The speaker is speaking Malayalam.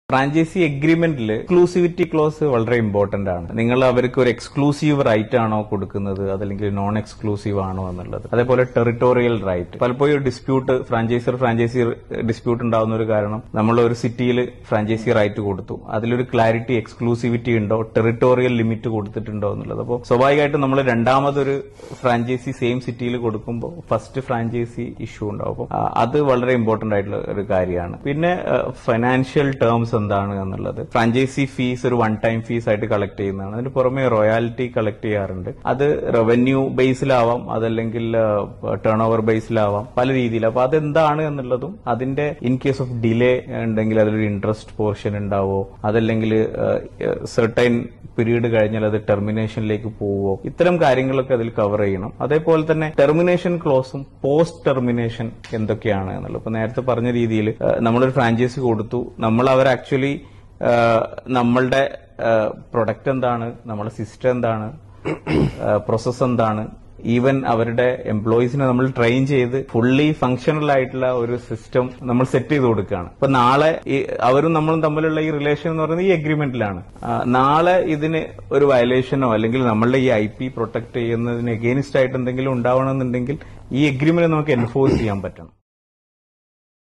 ഫ്രാഞ്ചൈസി എഗ്രിമെന്റിൽ എക്സ്ക്ലൂസിവിറ്റി ക്ലോസ് വളരെ ഇമ്പോർട്ടന്റ് ആണ് നിങ്ങൾ അവർക്ക് ഒരു എക്സ്ക്ലൂസീവ് റൈറ്റ് ആണോ കൊടുക്കുന്നത് അതല്ലെങ്കിൽ നോൺ എക്സ്ക്ലൂസീവ് ആണോ എന്നുള്ളത് അതേപോലെ ടെറിട്ടോറിയൽ റൈറ്റ് പലപ്പോഴും ഒരു ഡിസ്പ്യൂട്ട് ഫ്രാഞ്ചൈസർ ഫ്രാഞ്ചൈസി ഡിസ്പ്യൂട്ട് ഉണ്ടാവുന്ന ഒരു കാരണം നമ്മൾ ഒരു സിറ്റിയിൽ ഫ്രാഞ്ചൈസി റൈറ്റ് കൊടുത്തു അതിലൊരു ക്ലാരിറ്റി എക്സ്ക്ലൂസിവിറ്റി ഉണ്ടോ ടെറിട്ടോറിയൽ ലിമിറ്റ് കൊടുത്തിട്ടുണ്ടോ എന്നുള്ളത് അപ്പോൾ സ്വാഭാവികമായിട്ടും നമ്മൾ രണ്ടാമതൊരു ഫ്രാഞ്ചൈസി സെയിം സിറ്റിയിൽ കൊടുക്കുമ്പോൾ ഫസ്റ്റ് ഫ്രാഞ്ചൈസി ഇഷ്യൂ ഉണ്ടാവും അപ്പോൾ ആ, അത് വളരെ ഇമ്പോർട്ടന്റ് ആയിട്ടുള്ള ഒരു കാര്യമാണ് പിന്നെ ഫൈനാൻഷ്യൽ ടേംസ് എന്താണ് എന്നുള്ളത് ഫ്രാഞ്ചൈസി ഫീസ് ഒരു വൺ ടൈം ഫീസ് ആയിട്ട് കളക്ട് ചെയ്യുന്നതാണ് അതിന് പുറമെ റോയാലിറ്റി കളക്ട് ചെയ്യാറുണ്ട് അത് റവന്യൂ ബേസിലാവാം അതല്ലെങ്കിൽ ടേൺ ഓവർ ബേസിലാവാം പല രീതിയിൽ അപ്പൊ അതെന്താണ് എന്നുള്ളതും അതിന്റെ ഇൻ കേസ് ഓഫ് ഡിലേ ഉണ്ടെങ്കിൽ അതിലൊരു ഇൻട്രസ്റ്റ് പോർഷൻ ഉണ്ടാവോ അതല്ലെങ്കിൽ സെർട്ടൈൻ പീരീഡ് കഴിഞ്ഞാൽ അത് ടെർമിനേഷനിലേക്ക് പോവോ ഇത്തരം കാര്യങ്ങളൊക്കെ അതിൽ കവർ ചെയ്യണം അതേപോലെ തന്നെ ടെർമിനേഷൻ ക്ലോസും പോസ്റ്റ് ടെർമിനേഷൻ എന്തൊക്കെയാണ് എന്നുള്ളത് ഇപ്പൊ നേരത്തെ പറഞ്ഞ രീതിയിൽ നമ്മളൊരു ഫ്രാഞ്ചൈസി കൊടുത്തു നമ്മൾ അവർ ആക്ച്വലി നമ്മളുടെ പ്രൊഡക്റ്റ് എന്താണ് നമ്മുടെ സിസ്റ്റം എന്താണ് പ്രോസസ് എന്താണ് ഈവൻ അവരുടെ എംപ്ലോയീസിനെ നമ്മൾ ട്രെയിൻ ചെയ്ത് ഫുള്ളി ഫങ്ഷണൽ ആയിട്ടുള്ള ഒരു സിസ്റ്റം നമ്മൾ സെറ്റ് ചെയ്ത് കൊടുക്കുകയാണ് അപ്പൊ നാളെ ഈ അവരും നമ്മളും തമ്മിലുള്ള ഈ റിലേഷൻ എന്ന് പറയുന്നത് ഈ അഗ്രിമെന്റിലാണ് ആ, നാളെ ഇതിന് ഒരു വയലേഷനോ അല്ലെങ്കിൽ നമ്മളുടെ ഈ ഐ പി പ്രൊട്ടക്ട് ചെയ്യുന്നതിന് എഗെയിൻസ്റ്റ് ആയിട്ട് എന്തെങ്കിലും ഉണ്ടാവണമെന്നുണ്ടെങ്കിൽ ഈ അഗ്രിമെന്റ് നമുക്ക് എൻഫോഴ്സ് ചെയ്യാൻ പറ്റണം